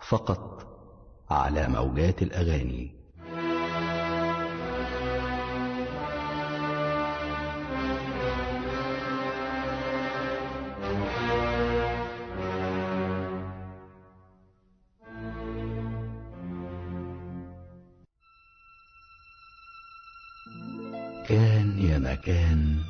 فقط على موجات الأغاني كان يا مكان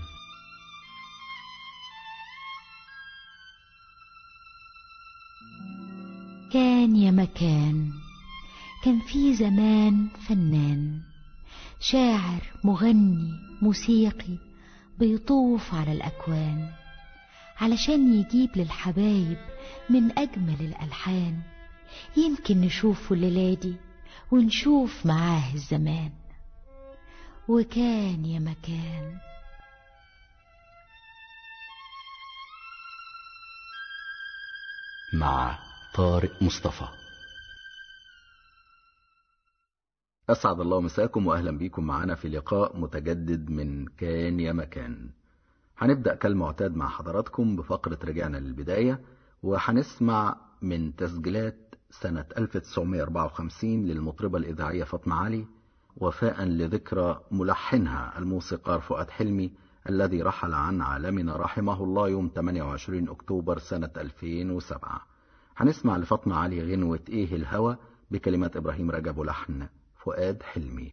كان يا مكان كان في زمان فنان شاعر مغني موسيقي بيطوف على الأكوان علشان يجيب للحبايب من أجمل الألحان يمكن نشوفه الليلة دي ونشوف معاه الزمان وكان يا مكان مع طارق مصطفى أسعد الله مساكم وأهلا بكم معنا في لقاء متجدد من كان يا مكان هنبدأ كالمعتاد مع حضراتكم بفقرة رجعنا للبداية وهنسمع من تسجيلات سنة 1954 للمطربة الإذاعية فاطمة علي وفاء لذكرى ملحنها الموسيقار فؤاد حلمي الذي رحل عن عالمنا رحمه الله يوم 28 أكتوبر سنة 2007 هنسمع لفاطمة علي غنوة إيه الهوى بكلمات إبراهيم رجب ولحن فؤاد حلمي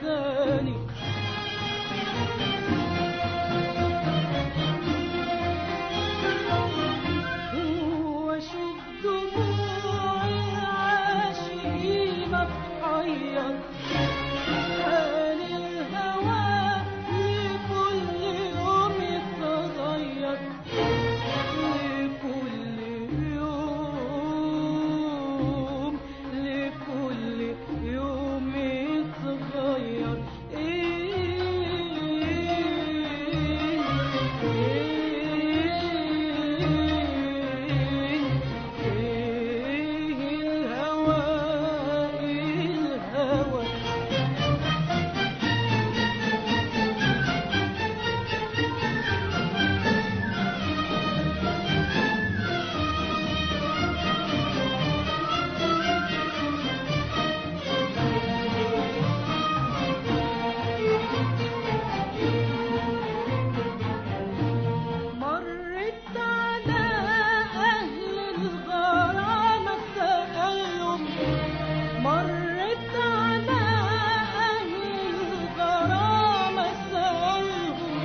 تاني واشوف دموع العاشقين تحير حال الهوى لكل يوم يتغير لكل يوم لكل يوم يتغير الهوى الهوى مرت على أهل الغرامة سألهم مرت على أهل الغرامة سألهم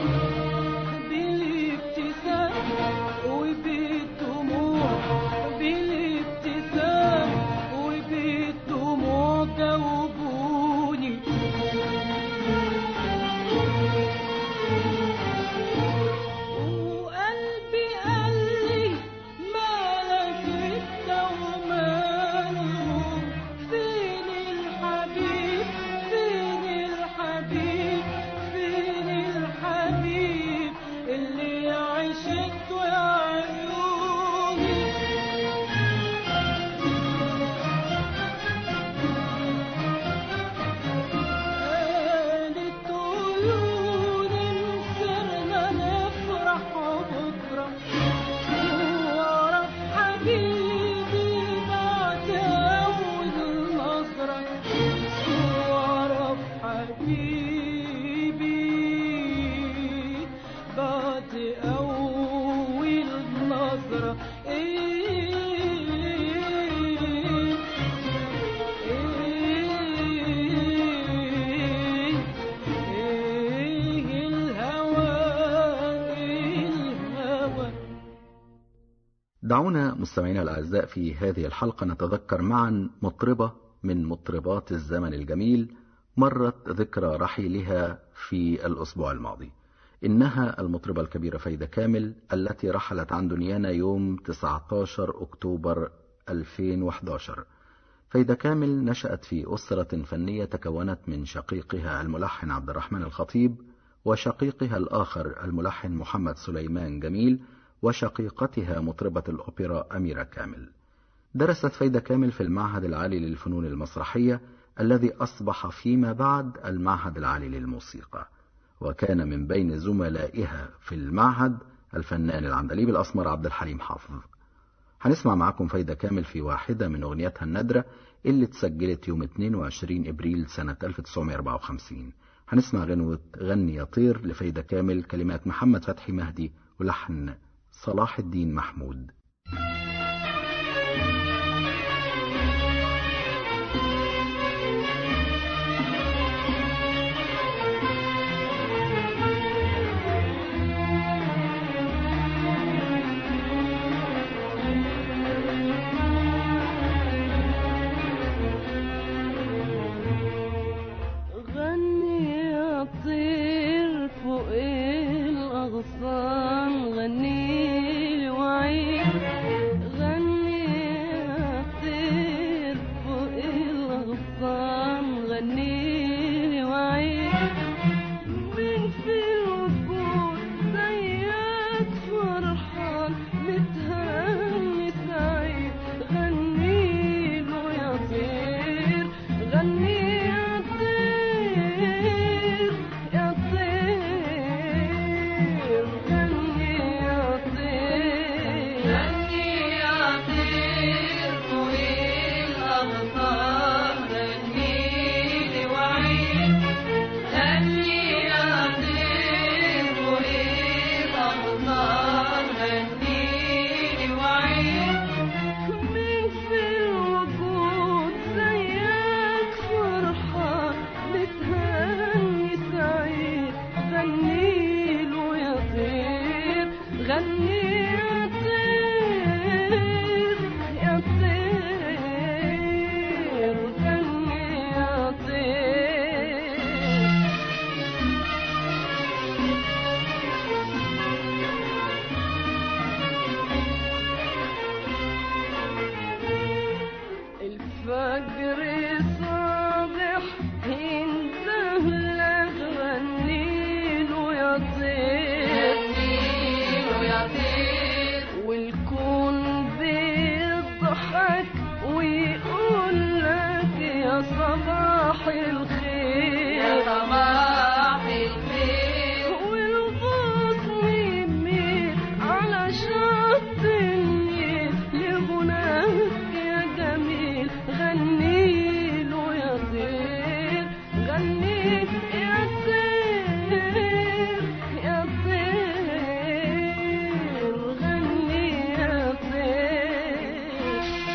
بالابتسام وبالدموع بالابتسام وبالدموع جاوبوني وقلبي قال لي مالك انت وماله فين الحبيب فين الحبيب فين الحبيب اللي عشت وعيوني قالت عيوني مسرنا نفرح بكرة واعرف حبيبي بعد أول نظرة واعرف حبيبي بعد أول نظرة إيه إيه إيه الهوى الهوى دعونا مستمعينا الأعزاء في هذه الحلقة نتذكر معا مطربة من مطربات الزمن الجميل مرت ذكرى رحيلها في الأسبوع الماضي إنها المطربة الكبيرة فايدة كامل التي رحلت عن دنيانا يوم 19 أكتوبر 2011 فايدة كامل نشأت في أسرة فنية تكونت من شقيقها الملحن عبد الرحمن الخطيب وشقيقها الآخر الملحن محمد سليمان جميل وشقيقتها مطربة الأوبرا أميرة كامل درست فايدة كامل في المعهد العالي للفنون المسرحية الذي أصبح فيما بعد المعهد العالي للموسيقى وكان من بين زملائها في المعهد الفنان العندليب الأسمر عبد الحليم حافظ هنسمع معاكم فايدة كامل في واحدة من أغنياتها النادرة اللي اتسجلت يوم 22 إبريل سنة 1954 هنسمع غنوة غني يا طير لفايدة كامل كلمات محمد فتحي مهدي ولحن صلاح الدين محمود غني يا طير فوق الأغصان غني وعيد يا طير يا طير غني يا طير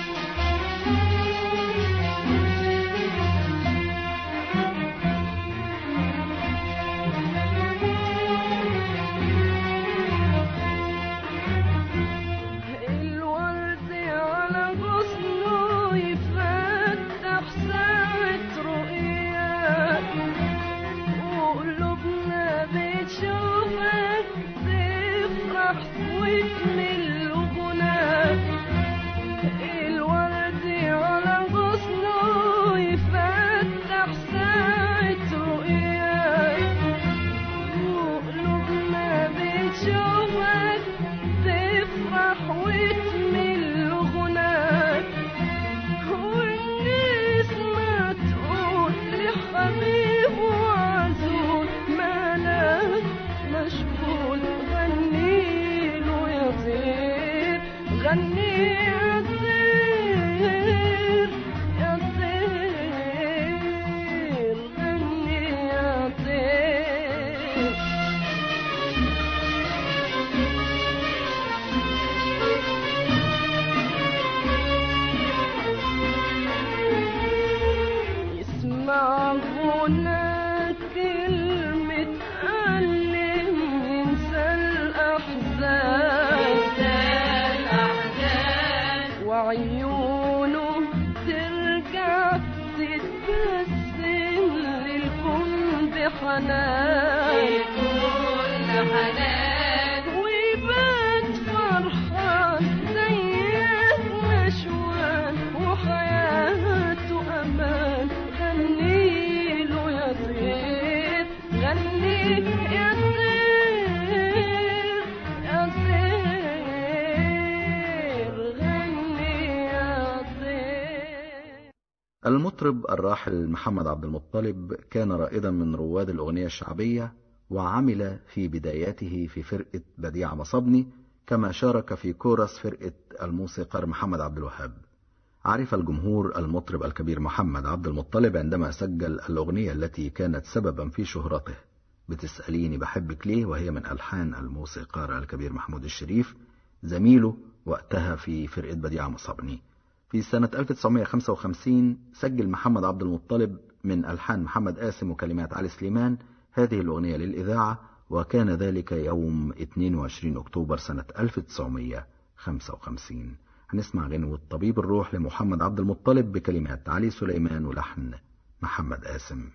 الورد على غصنه يفتح ساعة رؤياك وقلوبنا بتشوفك تفرح وتمل غناك الورد على غصنه يفتح ساعة رؤياك وقلوبنا بتشوفك تفرح وتمل غناك والناس ما تقول لحبيب وعزول مالك مشغول غني له يا طير غني يا طير يا طير غني يا طير يسمع غنى كلمة ألم ينسى الأحزان وعيونه ترجع تتبسم للكون بحنان ويبات فرحان زيك نشوان وحياته أمان غني له يا طير غني يا طير يا طير غني يا طير المطرب الراحل محمد عبد المطلب كان رائدا من رواد الأغنية الشعبية وعمل في بداياته في فرقة بديع مصبني كما شارك في كورس فرقة الموسيقار محمد عبد الوهاب عرف الجمهور المطرب الكبير محمد عبد المطلب عندما سجل الأغنية التي كانت سببا في شهرته بتسأليني بحبك ليه وهي من ألحان الموسيقار الكبير محمود الشريف زميله وقتها في فرقة بديع مصبني في سنة 1955 سجل محمد عبد المطلب من ألحان محمد قاسم وكلمات علي سليمان هذه الأغنية للإذاعة وكان ذلك يوم 22 أكتوبر سنة 1955 هنسمع غنوة طبيب الروح لمحمد عبد المطلب بكلمات علي سليمان ولحن محمد قاسم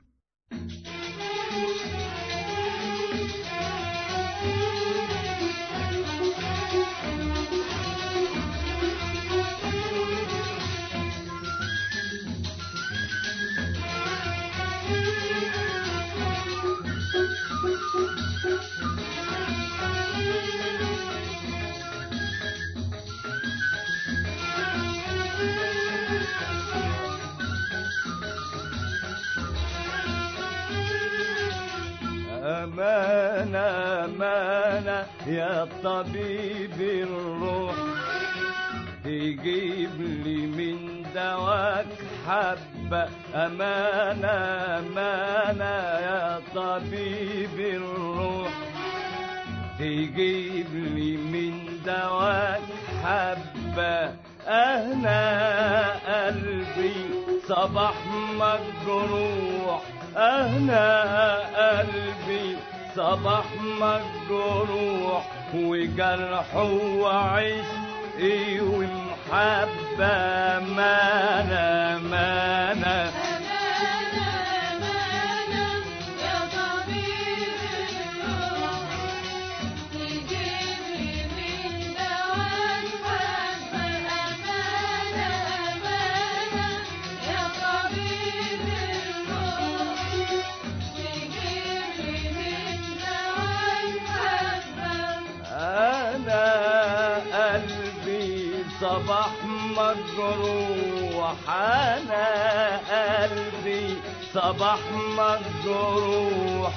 أمانة أمانة يا طبيب الروح تجيب لي من دواك حبة أمانة أمانة يا طبيب الروح تجيب لي من دواك حبة أنا قلبي صباح مجروح أنا قلبي صباح مجروح وجرحه وعشقي ومحبة مانا مانا أنا قلبي صباح مجروح أنا قلبي صباح مجروح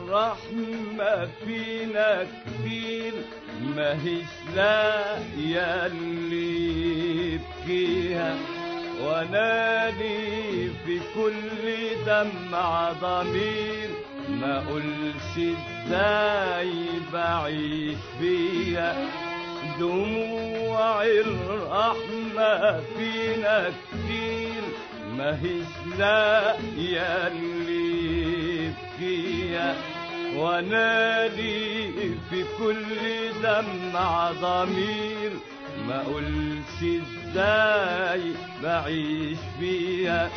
الرحمة فينا كتير ما هيش لا يلي يبكيها وانا لي في كل دمع ضمير ما اقولش ازاي بعيش فيها دموع الرحمة فينا كتير ما هيش لا يلي فيها وانا لي في كل دمع ضمير ما اقولش ازاي بعيش فيها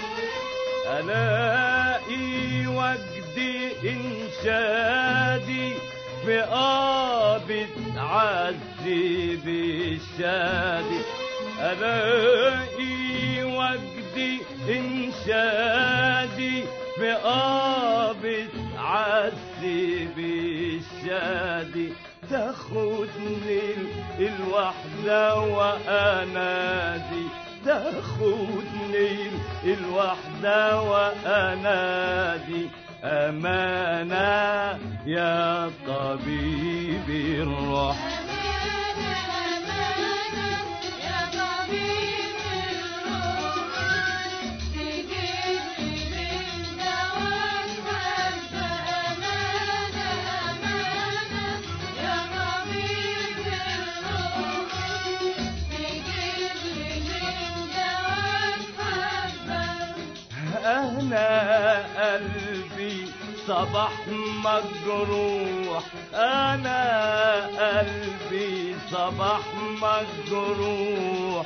الاقي وجدي انشادي في قابض عذب الشادي الاقي وجدي انشادي في قابض عذب الشادي تاخدني الوحدة وأنادي تاخدني الوحدة وأنادي أمانة يا طبيب الروح أنا قلبي صباح مجروح أنا قلبي صباح مجروح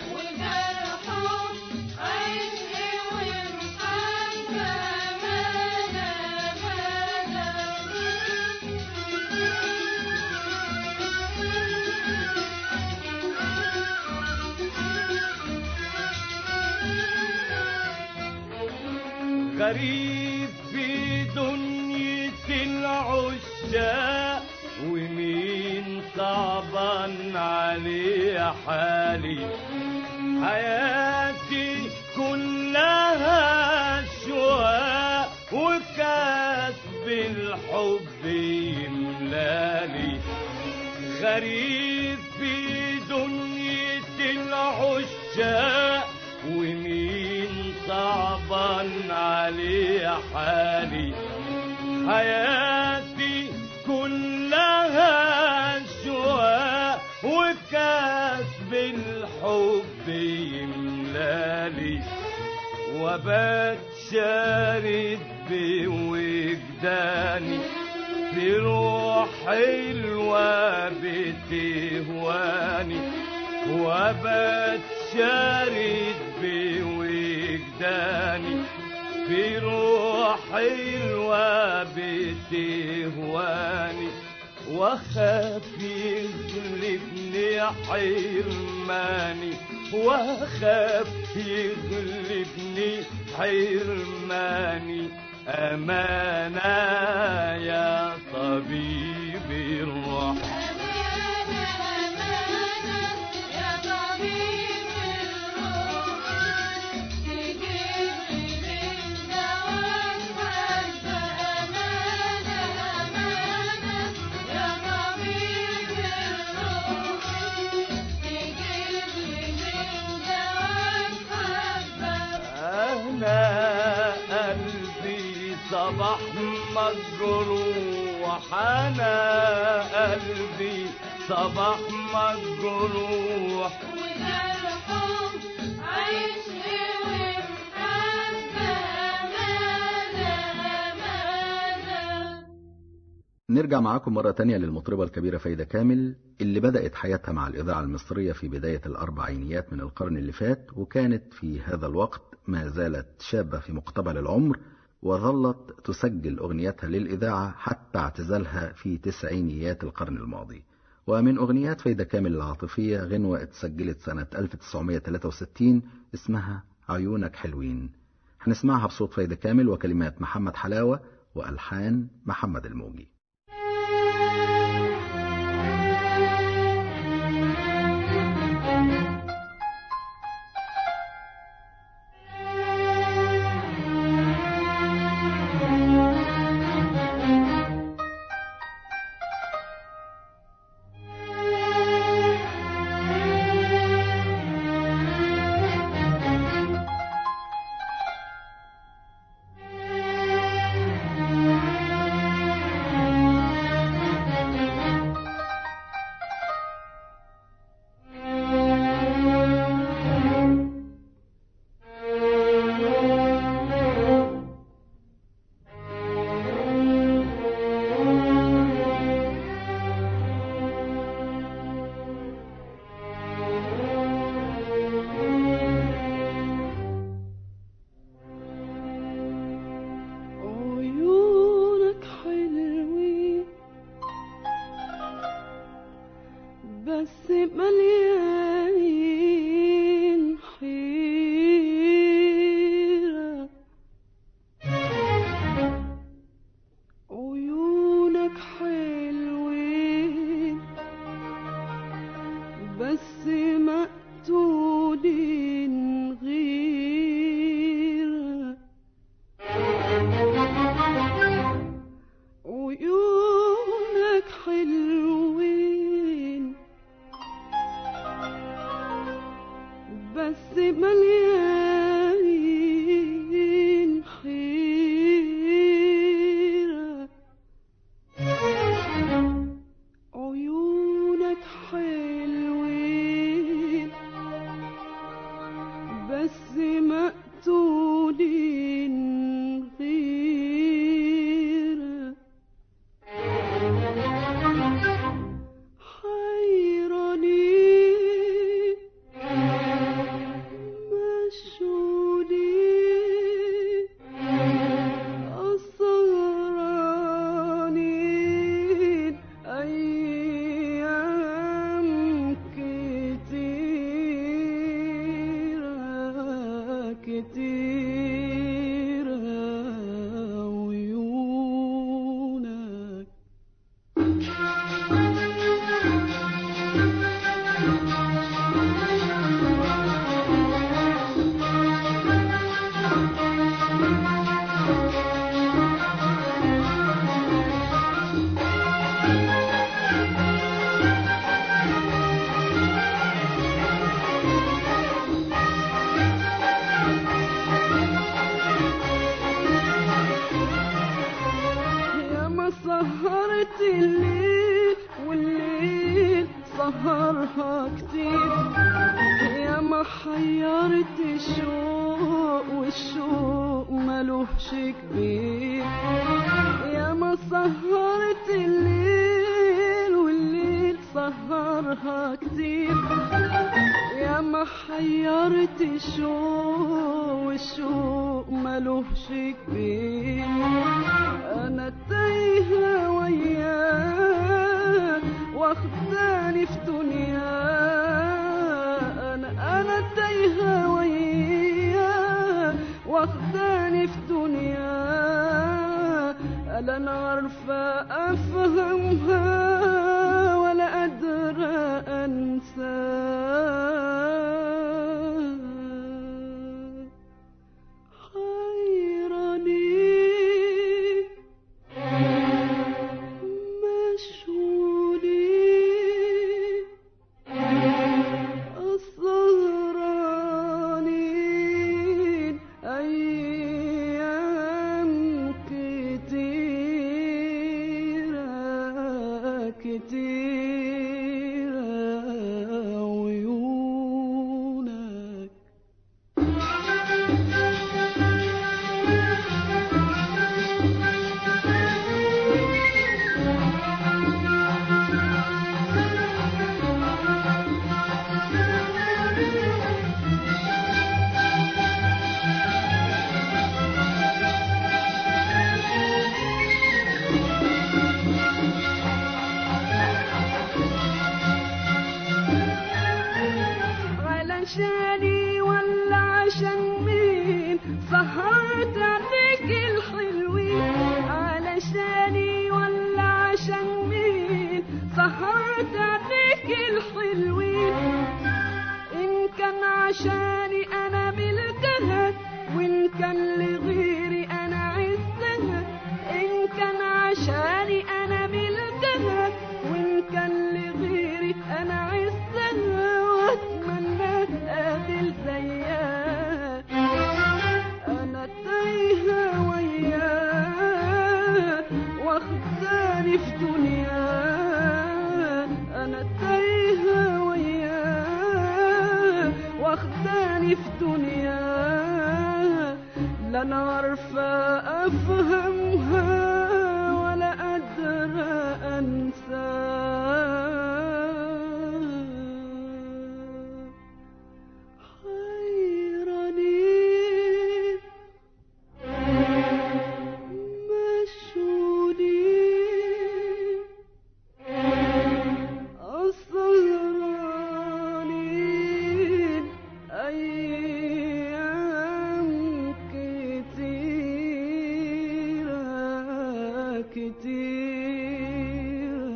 غريب في دنيا العشاق ومين صعبان عليه حالي حياتي كلها شواق وكسب الحب يملالي غريب في دنيا العشاق ومين صعبان عليه حالي حياتي كلها شواق وكسب الحب يملالي وبات شارد بوجداني في روح حلوة بتهواني وبات شارد بوجداني في روح حلوة بتهواني واخاف يغلبني حرماني واخاف يغلبني حرماني أمانة يا طبيب الروح أنا قلبي صباح مجروح أنا قلبي صباح مجروح نرجع معاكم مرة تانية للمطربة الكبيرة فايدة كامل اللي بدأت حياتها مع الإذاعة المصرية في بداية الأربعينيات من القرن اللي فات وكانت في هذا الوقت ما زالت شابة في مقتبل العمر وظلت تسجل أغنياتها للإذاعة حتى اعتزالها في تسعينيات القرن الماضي ومن أغنيات فايدة كامل العاطفية غنوة اتسجلت سنة 1963 اسمها عيونك حلوين هنسمعها بصوت فايدة كامل وكلمات محمد حلاوة وألحان محمد الموجي مليانين حيرة عيونك حلوين بس مقتولين غيرة حيرانين مشغولين أسهرانين أيام كتيرة كتيرة عيونك يا ما سهرت الليل والليل سهرها كتير يا ما حيرت الشوق والشوق ملوش كبير يا ما سهرت الليل والليل سهرها كتير يا ما حيرت الشوق والشوق ملوش كبير انا تايهه وياك واخداني في دنيا انا انا تايهه وياك واخداني في دنيا لا انا عارفه افهمها ولا قادره انساها حيرانين مشغولين أسهرانين أيام كتيرة كتيرة عيونك علشاني ولا عشان مين سهرت عليك الحلوين علشاني ولا عشان مين سهرت عليك الحلوين إن كان عشاني أنا ملكها وإن كان لغيري أنا عزها إن كان عشاني أنا ملكها وإن كان لغيري أنا عزها وأتمنى أقابل زيها أنا تايهة وياك واخداني في دنيا أنا تايهة وياك واخداني في دنيا لا أنا عارفة أفهمها ولا قادرة أنساها حيرانين مشغولين أسهرانين أيام كتيرة كتيرة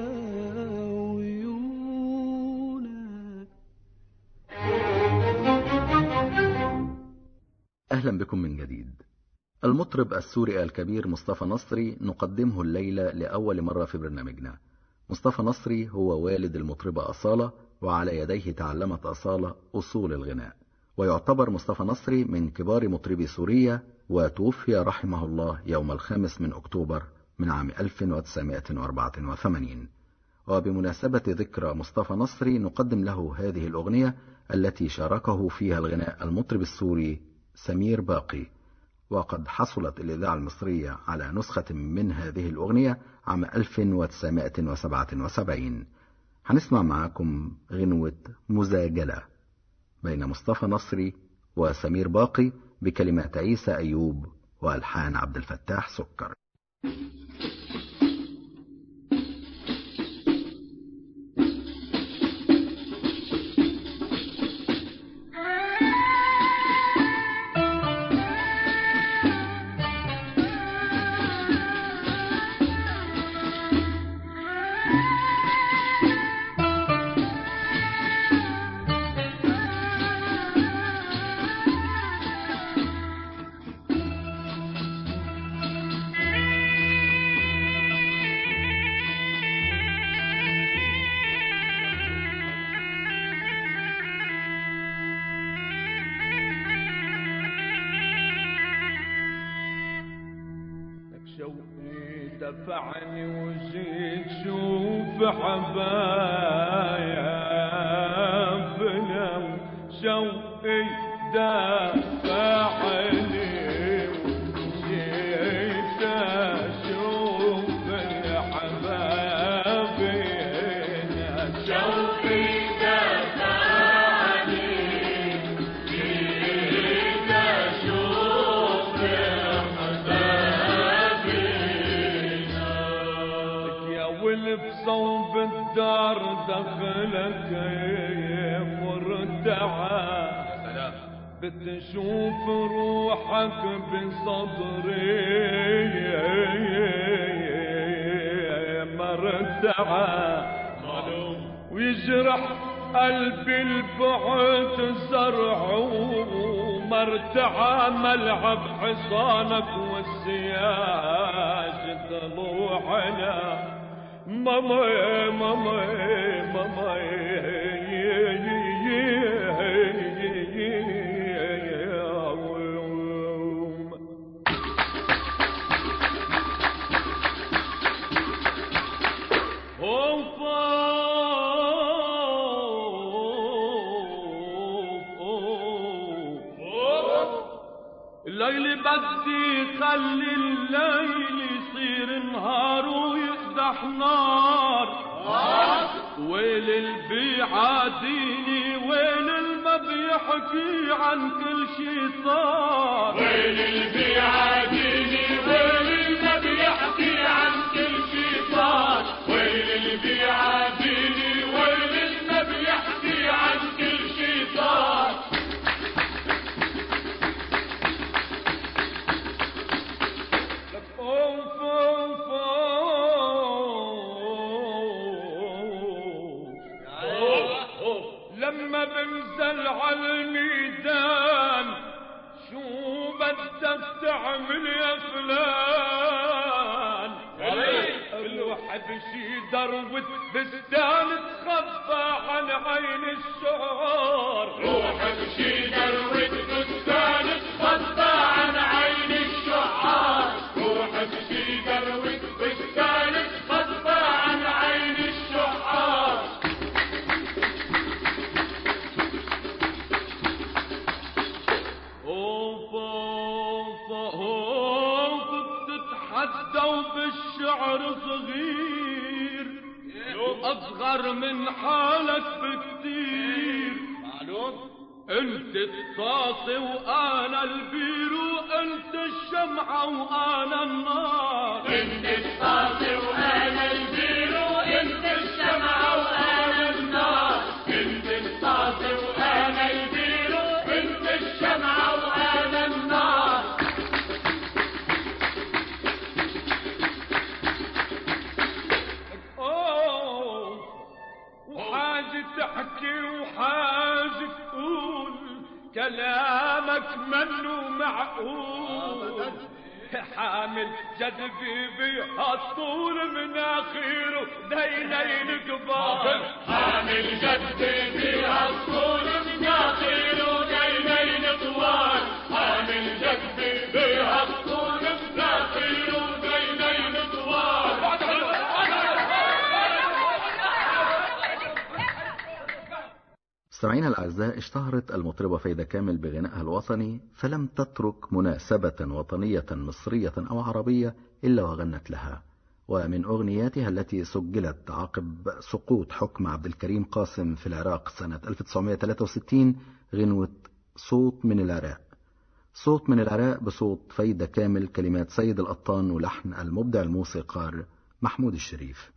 عيونك أهلا بكم من جديد المطرب السوري الكبير مصطفى نصري نقدمه الليلة لأول مرة في برنامجنا مصطفى نصري هو والد المطربة أصالة وعلى يديه تعلمت أصالة أصول الغناء ويعتبر مصطفى نصري من كبار مطربي سوريا وتوفي رحمه الله يوم الخامس من أكتوبر من عام 1984 وبمناسبة ذكرى مصطفى نصري نقدم له هذه الأغنية التي شاركه فيها الغناء المطرب السوري سمير باقي وقد حصلت الإذاعة المصرية على نسخة من هذه الأغنية عام 1977 هنسمع معاكم غنوة مزاجلة بين مصطفى نصري وسمير باقي بكلمات عيسى أيوب وألحان عبد الفتاح سكر لك شوقي دفعني وجيت شوف حبايبنا شوقي دفعني وجيت اشوف حبايبنا شوقي دفعني جيت اشوف يا ولف صوب الدار دخلك مرتعى بتشوف روحك بصدري مرتعى ويجرح قلبي البعد زرع مرتعى ملعب حصانك والسياج ضلوعنا ماما ماما ماما الليل بدي خلي الليل يصير نهار ويقدح نار ويل اللي بيعاديني ويل اللي ما بيحكي عن كل شي صار ويل اللي بيعاديني ويل اللي ما بيحكي عن كل شي صار ويل اللي بيعاديني ويل اللي ما بيحكي عن كل شي صار اوف اوف اوف لما بنزل على الميدان شو بدك تعمل يا فلان الواحد شي دروت بستان تخبى عن عين الشعار روح بشي دروت بستان تخبى عن عين الشعار روح بشي دروت بستان تخبى عن عين الشعار اوف اوف اوف بتتحدوا بالشعر صغير اصغر من حالك بكتير معلوم انت الطاسة وانا البير وانت الشمعة وانا النار انت الطاسة وانا البير وانت الشمعة وانا النار انت الطاسة وانا البير وانت الشمعة وانا النار أوه، وحاجة تحكي وحاجة تقول كلامك منه معقول حامل جذبي بهالطول من اخيره دينين كبار حامل جذبي بهالطول من اخيره دينين مستمعينا الأعزاء اشتهرت المطربة فايدة كامل بغنائها الوطني فلم تترك مناسبة وطنية مصرية أو عربية إلا وغنت لها ومن أغنياتها التي سجلت عقب سقوط حكم عبد الكريم قاسم في العراق سنة 1963 غنوة صوت من العراق صوت من العراق بصوت فايدة كامل كلمات سيد القطان ولحن المبدع الموسيقار محمود الشريف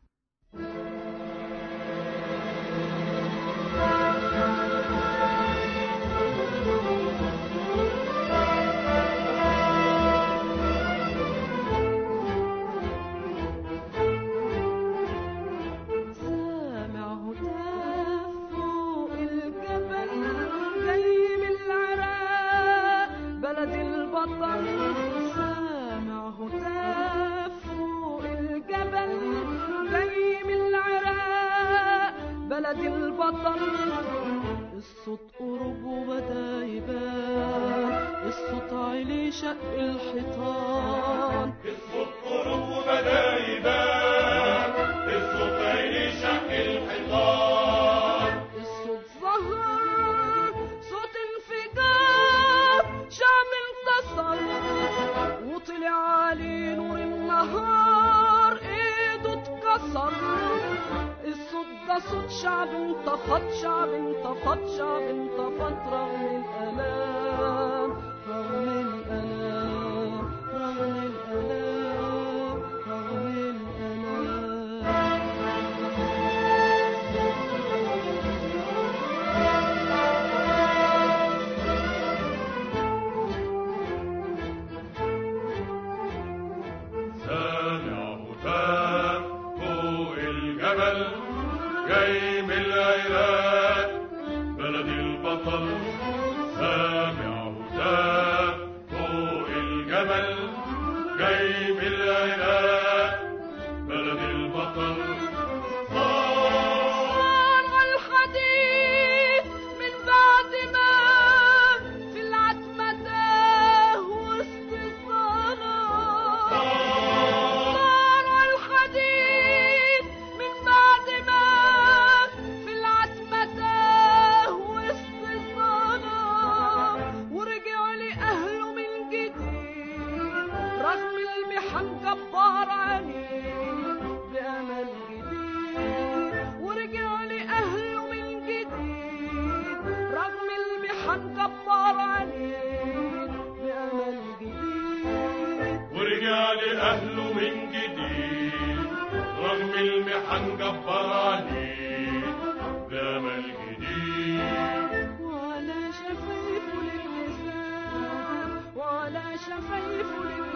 سامع هتاف فوق الجبل جاي من العراق بلد البطل سامع هتاف فوق الجبل جاي من العراق بلد البطل الصوت قرب وبدا يبان الصوت عالي شق الحيطان الصوت قرب وبدا يبان الصوت عيني شق الحيطان الصوت ظهر صوت انفجار شعب انتصر وطلع عليه نور النهار ايده اتكسر الصوت ده صوت شعب انتفض شعب انتفض شعب انتفض رغم الالام رغم الالام رغم الالام رغم الالام سامع هتاف فوق الجبل جاي من العراق بلد البطل سامع هتاف فوق الجبل جاي من العراق بلد البطل صار صار الحديث من بعد ما في العتمة تاه وسط الظلام صار الحديث من بعد ما في العتمة تاه وسط الظلام ورجع لأهله من جديد رغم المحن جبار عليه بأمل جديد ورجع لأهله من جديد رغم المحن جبار عليه بأمل جديد ورجع لأهله من جديد رغم المحن جبر عليه بأمل جديد وعلى شفايفه الابتسام وعلى شفايفه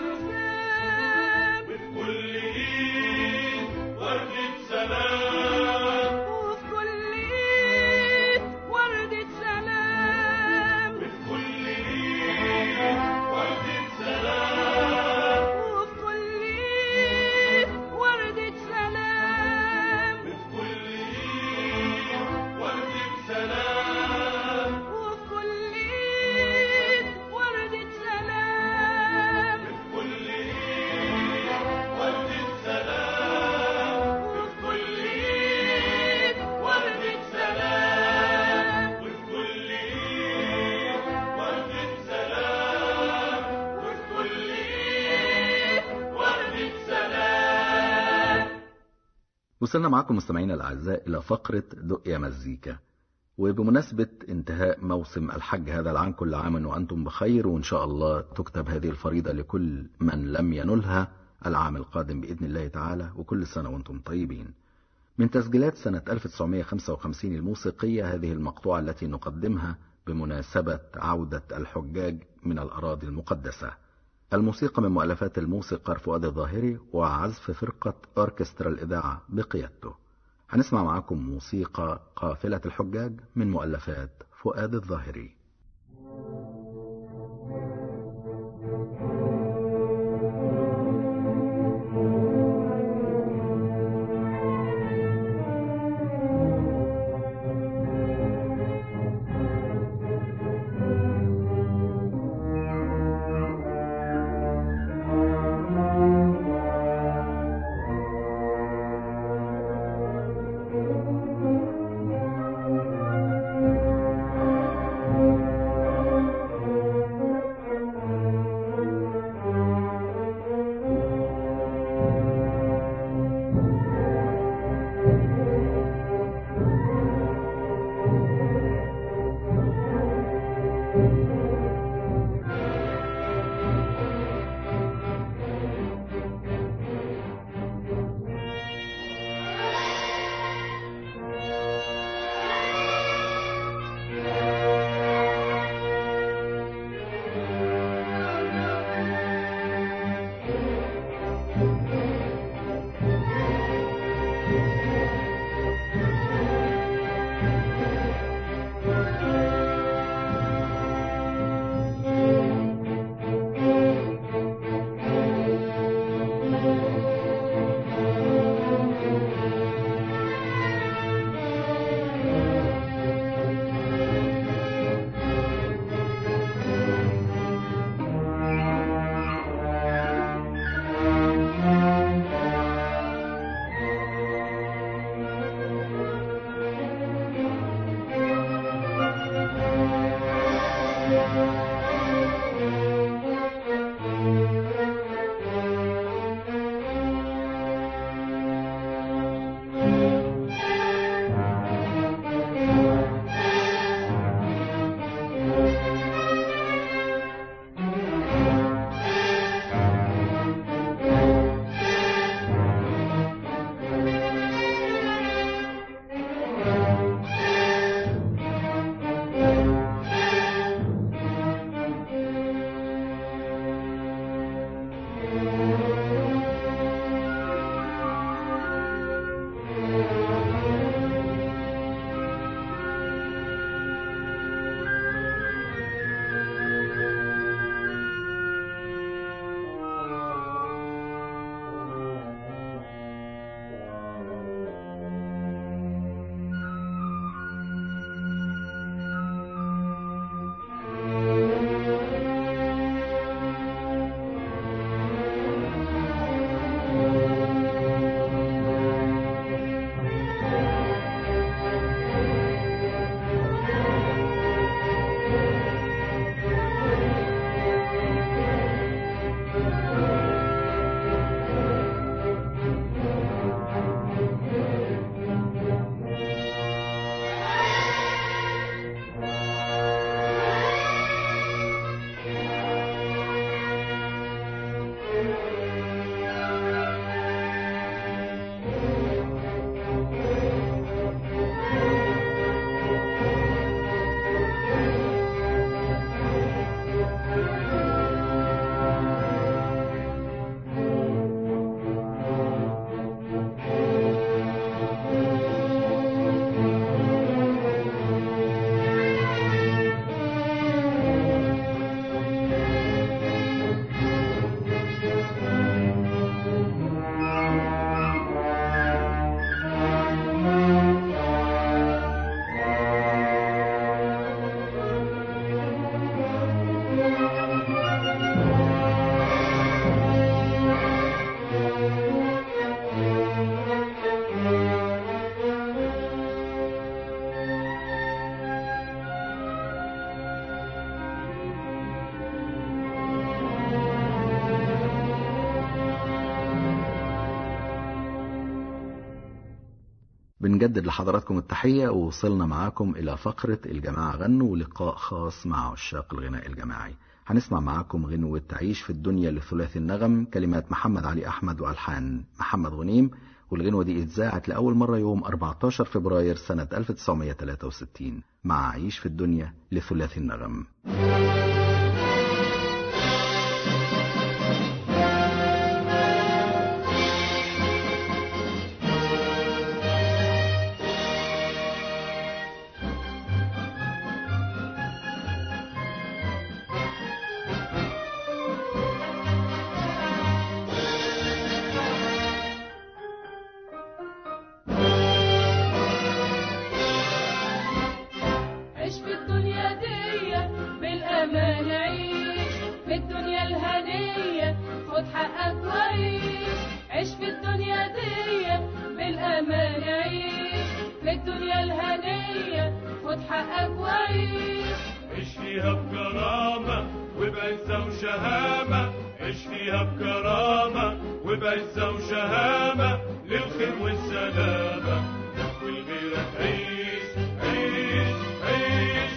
الابتسام كل ايد وردة سلام وفي كل ايد وردة سلام كل ايد وردة سلام وفي كل ايد وردة سلام كل ايد وردة سلام وفي كل ايد وردة سلام كل ايد وردة سلام كل ايد وردة سلام وكل ايد وردة سلام وكل ايد وردة سلام وصلنا معكم مستمعينا الأعزاء إلى فقرة دق يا مزيكا وبمناسبة انتهاء موسم الحج هذا العام كل عام وأنتم بخير وإن شاء الله تكتب هذه الفريضة لكل من لم ينلها العام القادم بإذن الله تعالى وكل سنة وأنتم طيبين من تسجيلات سنة 1955 الموسيقية هذه المقطوعة التي نقدمها بمناسبة عودة الحجاج من الأراضي المقدسة الموسيقى من مؤلفات الموسيقار فؤاد الظاهري وعزف فرقة أوركسترا الإذاعة بقيادته هنسمع معاكم موسيقى قافلة الحجاج من مؤلفات فؤاد الظاهري Thank بنجدد لحضراتكم التحية ووصلنا معاكم إلى فقرة الجماعة غنوا ولقاء خاص مع عشاق الغناء الجماعي هنسمع معاكم غنوة تعيش في الدنيا لثلاثي النغم كلمات محمد علي أحمد وألحان محمد غنيم والغنوة دي اتذاعت لأول مرة يوم 14 فبراير سنة 1963 مع عيش في الدنيا لثلاثي النغم عيش في الدنيا دي بالأمان عيش في الدنيا الهنية خد حقك وعيش عيش في الدنيا دي بالأمان عيش في الدنيا الهنية خد حقك وعيش عيش فيها بكرامة وبعزة وشهامة عيش فيها بكرامة وبعزة وشهامة للخير والسلامة نحوي لغيرك عيش عيش عيش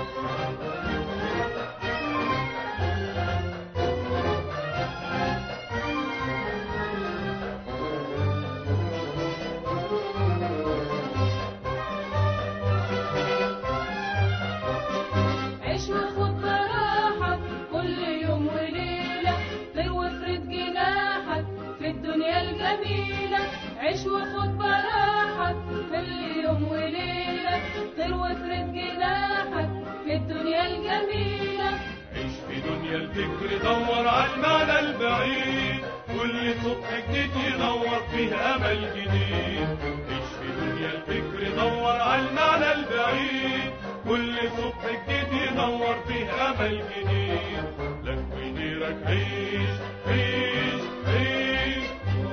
عيش وخد براحة كل يوم وليلة طير وافرد جناحك في الدنيا الجميلة عيش وخد براحة كل يوم وليلة طير وافرد جناحك في الدنيا الجميلة عيش في دنيا الفكر دور على المعنى البعيد كل صبح جديد ينور فيه امل جديد عيش في دنيا الفكر دور على المعنى البعيد كل صبح جديد ينور فيه امل جديد لك وديرك عيش عيش عيش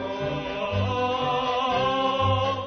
آه.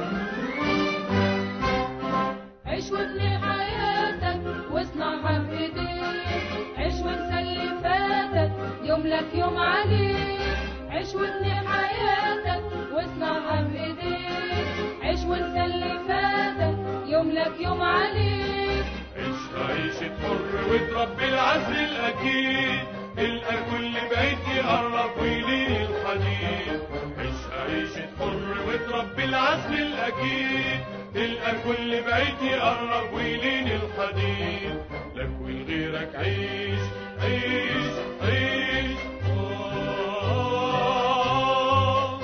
عيش وابني حياتك واصنعها بايديك عيش وانسى اللي فاتك يوم لك يوم عليك عيش وابني حياتك واصنعها بايديك عيش وانسى اللي فاتك يوم لك يوم عليك عيش عيشة حر وتربي العزل الأكيد تلقى كل بيت يقرب ويليه الحديد عيش عيشة حر وتربي العزل الأكيد تلقى كل بيت يقرب ويلين الحديد لك ولغيرك عيش عيش عيش آه.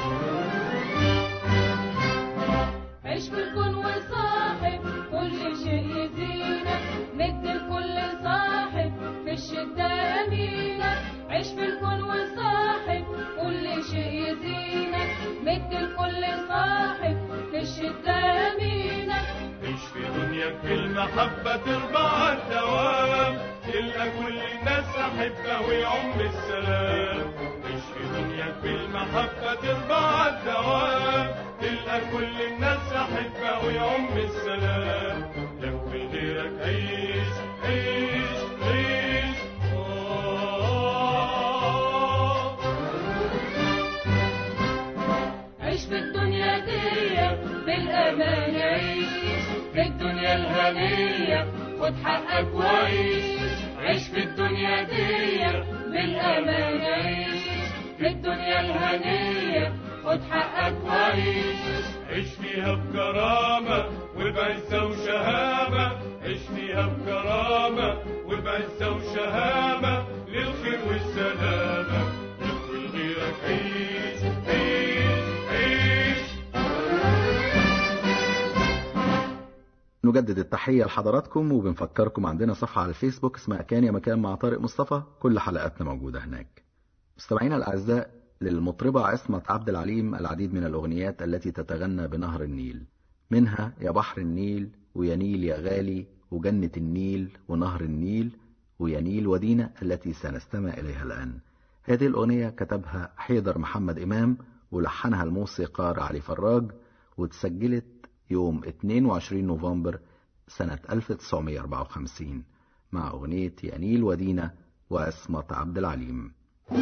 عيش في الكون وصاحب كل شيء يزينك ند لكل صاحب في الشدة يمينك عيش في الكون وصاحب كل شيء يزينك مد لكل صاحب في الشدة يمينك عيش في دنياك بالمحبة تربع على الدوام تلقى كل الناس أحبة ويعم السلام عيش في دنياك بالمحبة تربع على الدوام تلقى كل الناس أحبة ويعم السلام لو غيرك عيش عيش عيش آه. عيش في الدنيا دي بالأمان عيش في الدنيا الهنية خد حقك وعيش عيش في الدنيا دي بالأمان عيش في الدنيا الهنية خد حقك وعيش عيش فيها بكرامة وبعزة وشهامة عيش فيها بكرامة وبعزة وشهامة للخير والسلامة لكل غيرك عيش عيش عيش نجدد التحية لحضراتكم وبنفكركم عندنا صفحة على الفيسبوك اسمها كان يا مكان مع طارق مصطفى كل حلقاتنا موجودة هناك مستمعينا الأعزاء للمطربة عصمت عبد العليم العديد من الأغنيات التي تتغنى بنهر النيل منها يا بحر النيل ويا نيل يا غالي وجنة النيل ونهر النيل وينيل ودينا التي سنستمع إليها الآن هذه الأغنية كتبها حيدر محمد إمام ولحنها الموسيقار علي فراج واتسجلت يوم 22 نوفمبر سنة 1954 مع أغنية ينيل ودينا وأسمة عبد العليم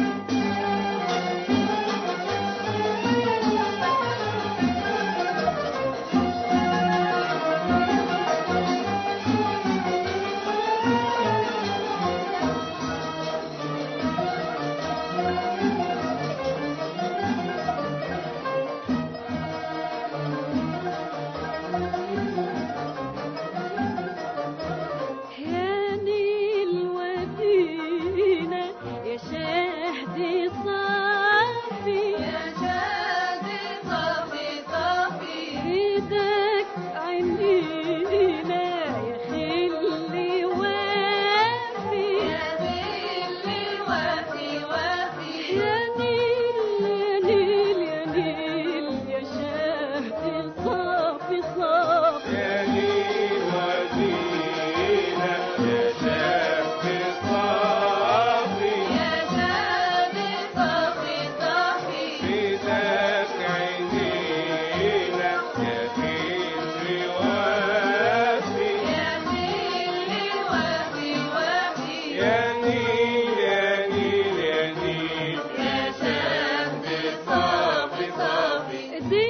يا نيل ودينا يا شهد صافي يا شادي صافي صافي ايدك عينينا يا خلي وافي يا ذلي وافي وافي يا نيل يا نيل يا نيل يا شهد صافي صافي يا نيل ودينا يا شاب صافي يا شادي صافي صافي بيدك عينينا يا خير وافي يا ذلي وافي وافي يا نيل يا نيل يا نيل يا شادي صافي صافي دي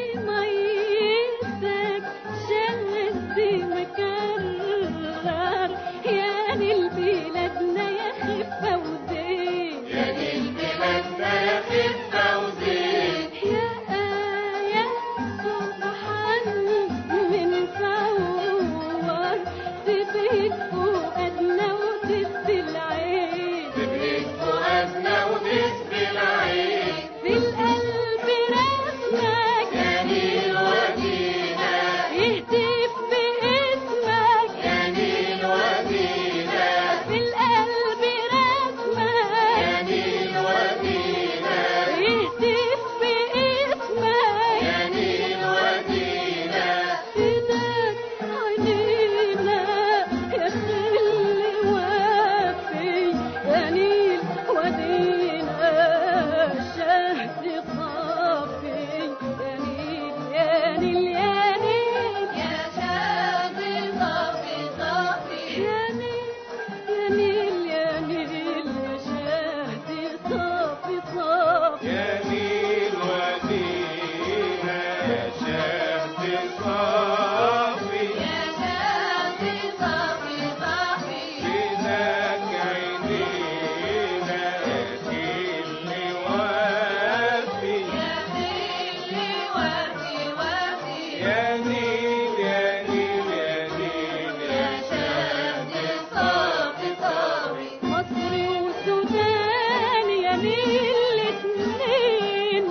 ميتك شهد دي مكرر يا نيل بلادنا يا خفة وزين يا نيل بلادنا يا خفة وزين يا آية سبحان من صور تبهت فؤادنا وتسبي العين تبهج فؤادنا وتسبي العين في القلب رسمك يا نيل ودينا يهتف باسمك يا نيل ودينا في القلب رسمك يا نيل ودينا يهتف باسمك يا نيل ودينا إيدك عينينا يا خل وافي يا نيل ودينا شهد صافي يا نيل يا نيل يا نيل يا شادي صافي صافي يا نيل يا نيل يا نيل يا شهد صافي صافي يا نيل ودينا يا شاب صافي يا شادي صافي صافي بيدك عينينا يا خير وافي يا ذلي وافي وافي يا نيل يا نيل يا نيل يا شادي صافي صافي مصر وسودان يا نيل الاتنين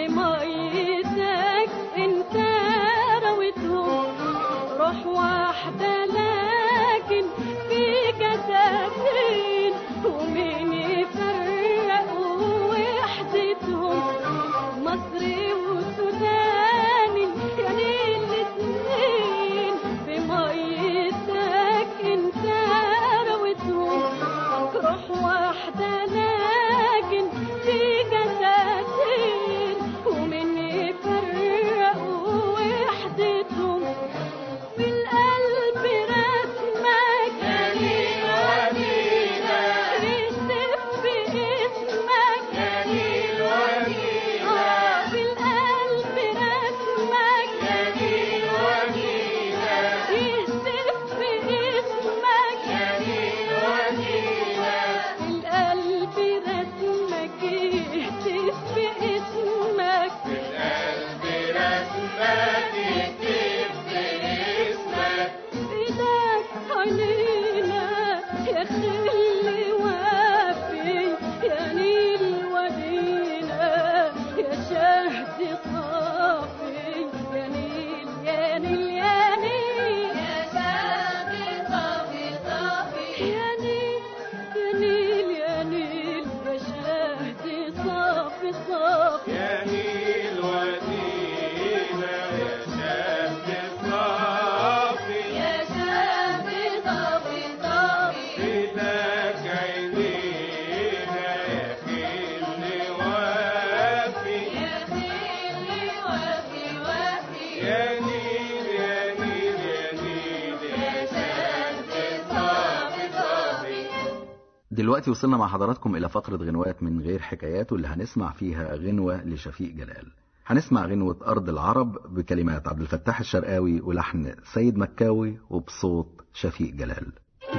بميتك انت رويتهم روح واحدة لكن في جسدين ومين يفرق وحدتهم مصر وسودان يا نيل الاتنين بميتك انت رويتهم روح واحدة لكن في جسدين ومن يفرق وحدتهم في القلب رسمك يا نيل ودينا يشتف باسمك يا نيل ودينا آه، في القلب رسمك يا نيل ودينا يشتف باسمك يا نيل ودينا القلب دلوقتي وصلنا مع حضراتكم إلى فقرة غنوات من غير حكايات واللي هنسمع فيها غنوة لشفيق جلال هنسمع غنوة أرض العرب بكلمات عبد الفتاح الشرقاوي ولحن سيد مكاوي وبصوت شفيق جلال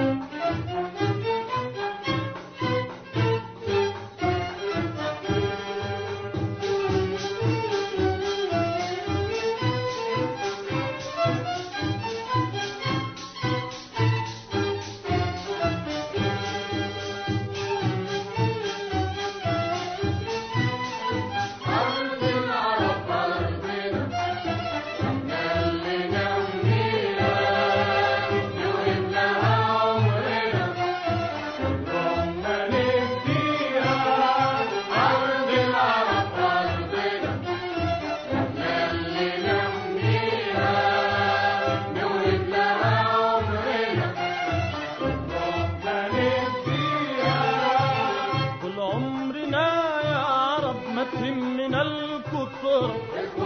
طول عمرنا يا عرب ما تهمنا الكفر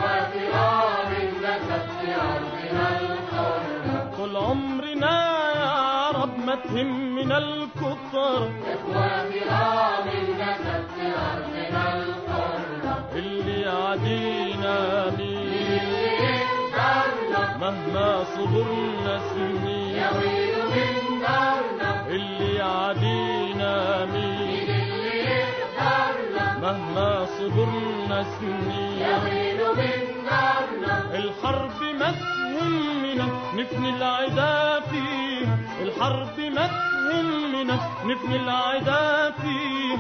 طول عمرنا يا عرب ما تهمنا الكفر اللي يعدينا مين مهما صبرنا سنين اللي يعدينا مين مهما صبرنا سنين الحرب ما تهمنا نفني العدا فيه الحرب ما تهمنا نفني العدا فيه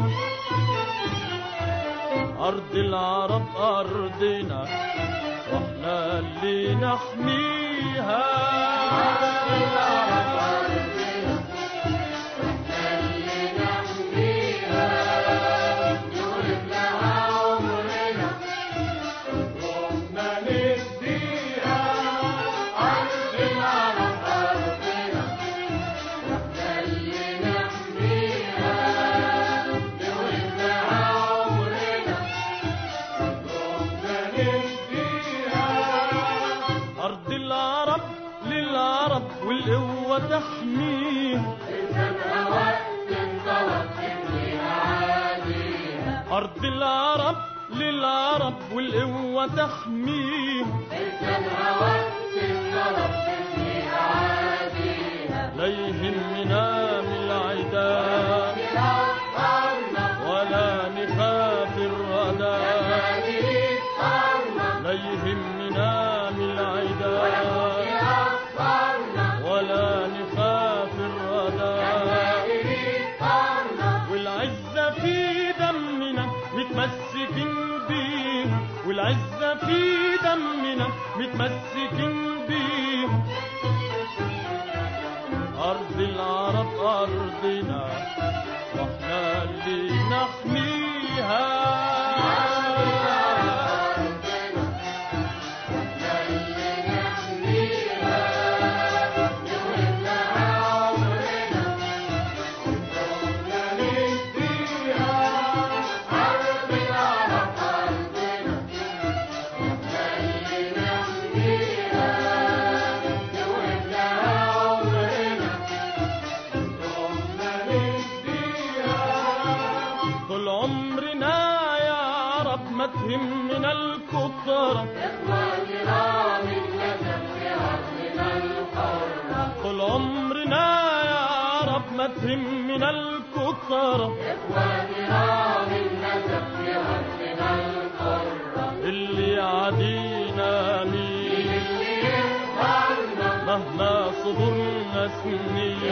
أرض العرب أرضنا واحنا اللي نحميها أرض العرب للعرب والقوة تحميها أرض العرب للعرب والقوة تحميها لا يهمنا من العداء ولا نخاف الردى لا يهمنا من العداء ولا نخاف الردى والعزة في دمنا متمسكين بيها والعزة في دمنا متمسكين بيها أرض العرب أرضنا واحنا اللي نحميها طول عمرنا يا عرب ما تهمنا الكفر طول عمرنا يا عرب ما تهمنا الكفر اللي يعدينا مين مهما صبرنا سنين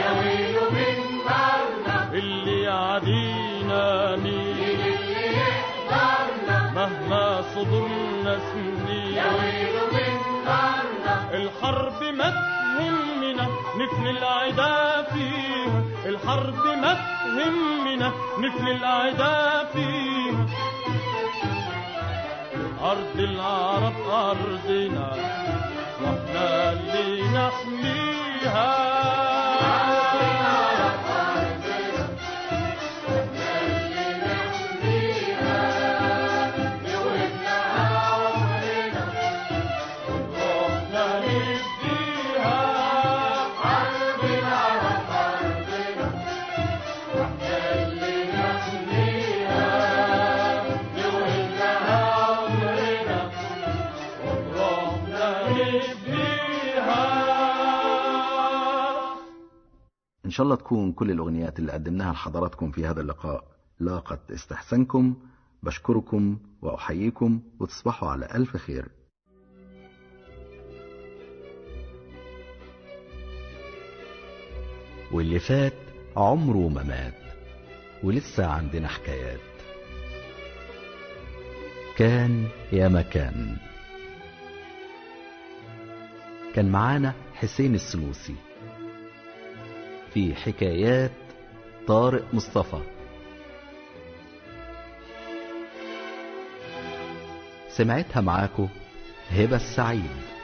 اللي يعدينا مين مهما صبرنا سنين الحرب ما تهمنا نفني العدا فيها الحرب ما تهمنا نفني العدا فيها أرض العرب أرضنا واحنا اللي نحميها واحنا نديها شاء الله تكون كل الأغنيات اللي قدمناها لحضراتكم في هذا اللقاء لاقت استحسانكم بشكركم وأحييكم وتصبحوا على ألف خير واللي فات عمره ما مات ولسه عندنا حكايات كان يا مكان كان معانا حسين السنوسي في حكايات طارق مصطفى سمعتها معاكو هبة السعيد